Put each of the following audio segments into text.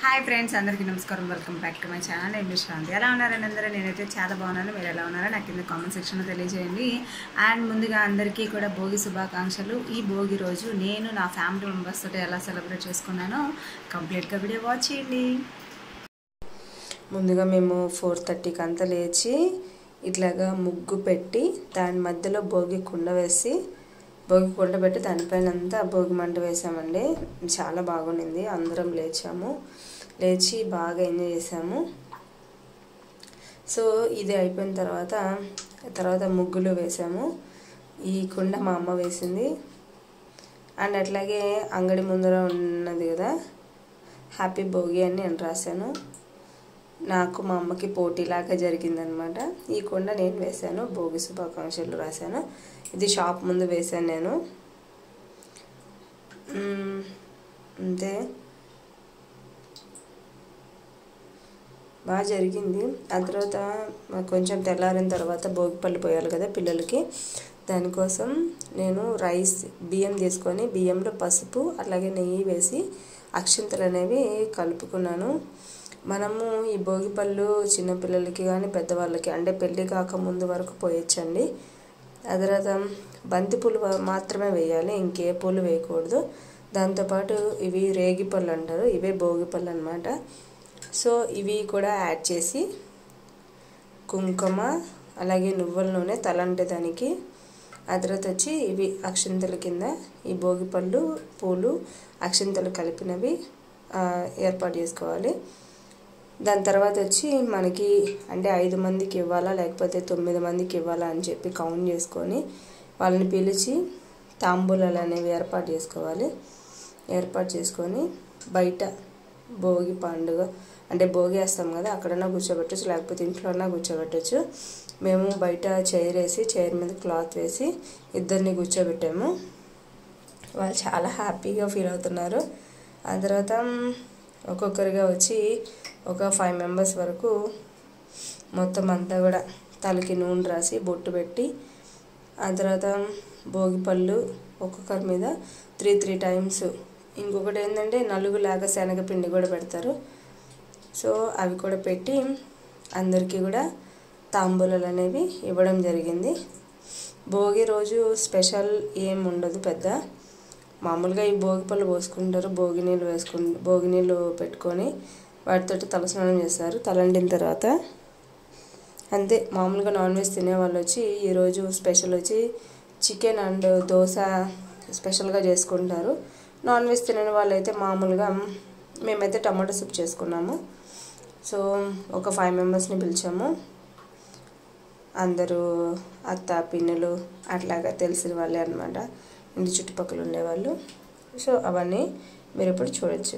Hi friends అందరికీ నమస్కారం welcome back to my channel నేను శాంతి ఎలా ఉన్నారని అందరూ నేనైతే చాలా బాగున్నాను మీరు ఎలా ఉన్నారో నాకు కింద కామెంట్ సెక్షన్లో తెలియజేయండి అండ్ ముందుగా అందరికీ కూడా భోగి శుభాకాంక్షలు ఈ భోగి రోజు నేను నా ఫ్యామిలీ మెంబర్స్ తోటి ఎలా సెలబ్రేట్ చేసుకున్నానో కంప్లీట్గా వీడియో వాచ్ చేయండి ముందుగా మేము ఫోర్ థర్టీకి అంతా లేచి ఇట్లాగా ముగ్గు పెట్టి దాని మధ్యలో భోగి కుండ వేసి భోగి కుండ పెట్టి దానిపైన అంతా భోగి మంట వేసామండి చాలా బాగుండింది అందరం లేచాము లేచి బాగా ఎంజాయ్ చేసాము సో ఇది అయిపోయిన తర్వాత తర్వాత ముగ్గులు వేసాము ఈ కుండ మా అమ్మ వేసింది అండ్ అట్లాగే అంగడి ముందర ఉన్నది కదా హ్యాపీ భోగి అని నేను రాశాను నాకు మా అమ్మకి పోటీలాగా జరిగిందనమాట ఈ కొండ నేను వేశాను భోగి శుభాకాంక్షలు రాశాను ఇది షాప్ ముందు వేశాను నేను మ్మ్, అంతే బాగా జరిగింది ఆ తర్వాత మాకు కొంచెం తెల్లారిన తర్వాత భోగిపళ్ళు పోయాలి కదా పిల్లలకి దానికోసం నేను రైస్ బియ్యం తీసుకొని బియ్యంలో పసుపు అలాగే నెయ్యి వేసి అక్షింతలు అనేవి కలుపుకున్నాను మనము ఈ భోగిపళ్ళు చిన్నపిల్లలకి కానీ పెద్దవాళ్ళకి అంటే పెళ్ళి కాక ముందు వరకు పోయొచ్చండి ఆ తర్వాత బంతి పూలు మాత్రమే వేయాలి ఇంకే పూలు వేయకూడదు దాంతోపాటు ఇవి రేగి పళ్ళు అంటారు ఇవే భోగి పళ్ళు అనమాట సో ఇవి కూడా యాడ్ చేసి కుంకుమ అలాగే నువ్వుల నూనె తలంటే దానికి ఆ తర్వాత వచ్చి ఇవి అక్షింతల కింద ఈ భోగి పళ్ళు పూలు అక్షింతలు కలిపినవి ఆ, ఏర్పాటు చేసుకోవాలి దాని తర్వాత వచ్చి మనకి అంటే ఐదు మందికి ఇవ్వాలా లేకపోతే తొమ్మిది మందికి ఇవ్వాలా అని చెప్పి కౌంట్ చేసుకొని వాళ్ళని పిలిచి తాంబూలాలు అనేవి ఏర్పాటు చేసుకోవాలి ఏర్పాటు చేసుకొని బయట భోగి పండుగ అంటే భోగి వేస్తాం కదా అక్కడన్నా కూర్చోబెట్టచ్చు లేకపోతే ఇంట్లోనా కూర్చోబెట్టచ్చు మేము బయట చైర్ వేసి చైర్ మీద క్లాత్ వేసి ఇద్దరిని కూర్చోబెట్టాము వాళ్ళు చాలా హ్యాపీగా ఫీల్ అవుతున్నారు ఆ తర్వాత ఒక్కొక్కరిగా వచ్చి ఒక ఫైవ్ మెంబర్స్ వరకు మొత్తం అంతా కూడా తలకి నూనె రాసి బొట్టు పెట్టి ఆ తర్వాత భోగి పళ్ళు ఒక్కొక్కరి మీద త్రీ త్రీ టైమ్స్ ఇంకొకటి ఏంటంటే నలుగులాగా శనగపిండి కూడా పెడతారు సో అవి కూడా పెట్టి అందరికీ కూడా తాంబూలాలు అనేవి ఇవ్వడం జరిగింది భోగి రోజు స్పెషల్ ఏం ఉండదు పెద్ద మామూలుగా ఈ భోగి పళ్ళు పోసుకుంటారు భోగి నీళ్ళు వేసుకు భోగి నీళ్ళు పెట్టుకొని వాటితోటి తలస్నానం చేస్తారు తలండిన తర్వాత అంతే మామూలుగా నాన్ వెజ్ తినే వాళ్ళు వచ్చి ఈరోజు స్పెషల్ వచ్చి చికెన్ అండ్ దోశ స్పెషల్గా చేసుకుంటారు నాన్ వెజ్ తినని వాళ్ళు అయితే మామూలుగా మేమైతే టమాటో సూప్ చేసుకున్నాము సో ఒక ఫైవ్ మెంబర్స్ని పిలిచాము అందరూ అత్త పిన్నులు అట్లాగా తెలిసిన వాళ్ళే అనమాట ఇంటి చుట్టుపక్కల ఉండేవాళ్ళు సో అవన్నీ మీరు ఇప్పుడు చూడొచ్చు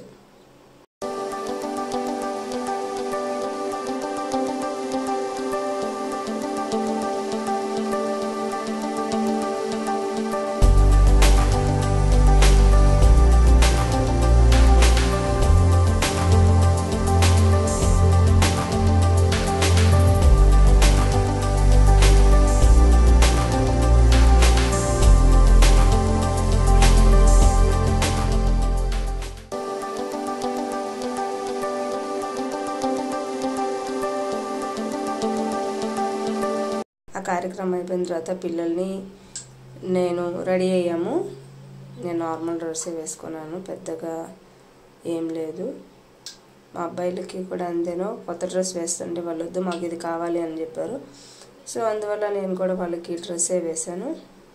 ఆ కార్యక్రమం అయిపోయిన తర్వాత పిల్లల్ని నేను రెడీ అయ్యాము నేను నార్మల్ డ్రెస్సే వేసుకున్నాను పెద్దగా ఏం లేదు మా అబ్బాయిలకి కూడా అంతేనో కొత్త డ్రెస్ వేస్తుంటే వాళ్ళు వద్దు మాకు ఇది కావాలి అని చెప్పారు సో అందువల్ల నేను కూడా వాళ్ళకి డ్రెస్సే వేశాను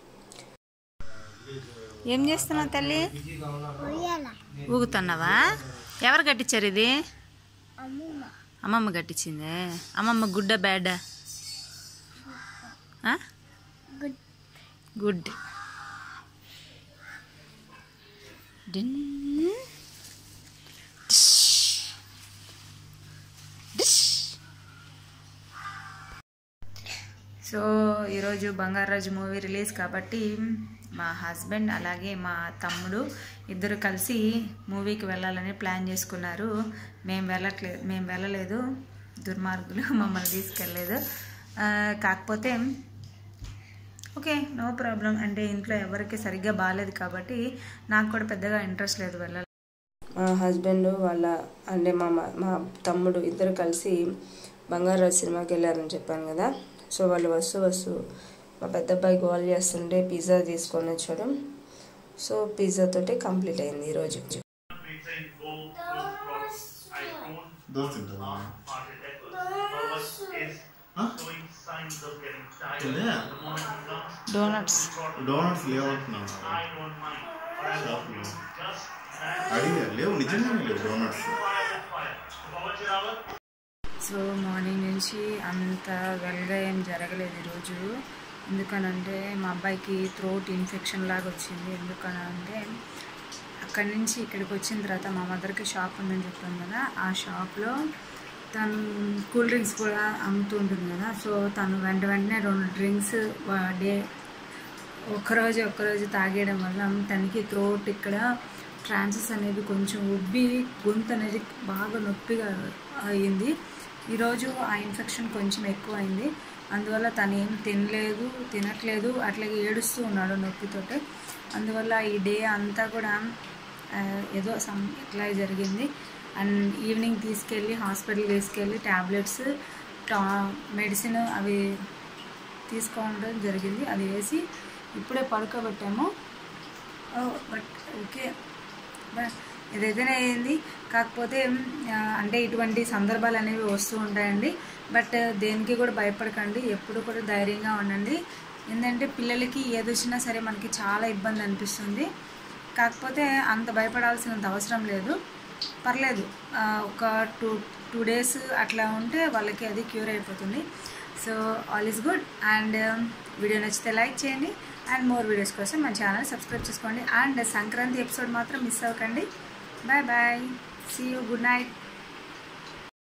ఏం చేస్తున్నావు తల్లి ఊగుతున్నావా ఎవరు కట్టించారు ఇది అమ్మమ్మ కట్టించిందే అమ్మమ్మ గుడ్డ బ్యాడ్ గుడ్ డిన్ డిష్. డిష్. సో ఈరోజు బంగారాజు మూవీ రిలీజ్ కాబట్టి మా హస్బెండ్ అలాగే మా తమ్ముడు ఇద్దరు కలిసి మూవీకి వెళ్ళాలని ప్లాన్ చేసుకున్నారు మేము వెళ్ళట్లేదు మేము వెళ్ళలేదు దుర్మార్గులు మమ్మల్ని తీసుకెళ్ళలేదు ఆ, కాకపోతే ఓకే నో ప్రాబ్లం అంటే ఇంట్లో ఎవరికి సరిగ్గా బాగాలేదు కాబట్టి నాకు కూడా పెద్దగా ఇంట్రెస్ట్ లేదు వెళ్ళాలి మా హస్బెండ్ వాళ్ళ అంటే మా మ- మా తమ్ముడు ఇద్దరు కలిసి బంగారాజు సినిమాకి వెళ్ళారని చెప్పాను కదా సో వాళ్ళు వస్తూ వస్తూ మా పెద్ద అబ్బాయి గోల్ చేస్తుంటే పిజ్జా తీసుకొని వచ్చాడు సో పిజ్జా తోటి కంప్లీట్ అయింది ఈరోజు pizza in gold with products. I own dosa తింటావా hearted efforts. Bubba is Huh? showing signs of getting tired. Yeah. The moment he comes, donuts donuts లేవంటున్నాను I don't mind. But I want you just that అడిగా లేవు నిజంగానే లేవు donuts fire with fire. Bubba Chirawat, so morning నుంచి అంత వెల్గా ఏం జరగలేదు ఈరోజు ఎందుకనంటే మా అబ్బాయికి థ్రోట్ ఇన్ఫెక్షన్ లాగా వచ్చింది ఎందుకనంటే అక్కడి నుంచి ఇక్కడికి వచ్చిన తర్వాత మా మదర్కి షాప్ ఉందని చెప్పాను కదా ఆ షాప్లో తను కూల్ డ్రింక్స్ కూడా అమ్ముతూ ఉంటుంది కదా సో తను వెంట వెంటనే రెండు డ్రింక్స్ డే ఒక్కరోజు ఒక్కరోజు తాగేయడం వల్ల తనకి థ్రోట్ ఇక్కడ ట్రాన్సెస్ అనేవి కొంచెం ఉబ్బి గొంతు అనేది బాగా నొప్పిగా అయింది ఈరోజు ఆ ఇన్ఫెక్షన్ కొంచెం ఎక్కువ అయింది అందువల్ల తను ఏం తినలేదు తినట్లేదు అట్లాగే ఏడుస్తూ ఉన్నాడు నొప్పితోటి అందువల్ల ఈ డే అంతా కూడా ఆ, ఏదో సమ్ ఇట్లా జరిగింది అండ్ ఈవినింగ్ తీసుకెళ్ళి హాస్పిటల్ తీసుకెళ్ళి ట్యాబ్లెట్స్ టా మెడిసిన్ అవి తీసుకోవడం జరిగింది అది వేసి ఇప్పుడే పడుకోబెట్టాము బట్ ఓకే బట్ ఏదైతేనే అయింది కాకపోతే ఆ, అంటే ఇటువంటి సందర్భాలు అనేవి వస్తూ ఉంటాయండి బట్ దేనికి కూడా భయపడకండి ఎప్పుడు కూడా ధైర్యంగా ఉండండి ఏంటంటే పిల్లలకి ఏదొచ్చినా సరే మనకి చాలా ఇబ్బంది అనిపిస్తుంది కాకపోతే అంత భయపడాల్సినంత అవసరం లేదు పర్లేదు ఆ, ఒక టూ టూ డేస్ అట్లా ఉంటే వాళ్ళకి అది క్యూర్ అయిపోతుంది so all is good and video నచ్చితే లైక్ చేయండి అండ్ మోర్ వీడియోస్ కోసం మన ఛానల్ సబ్స్క్రైబ్ చేసుకోండి అండ్ సంక్రాంతి ఎపిసోడ్ మాత్రం మిస్ అవ్వకండి bye bye see you good night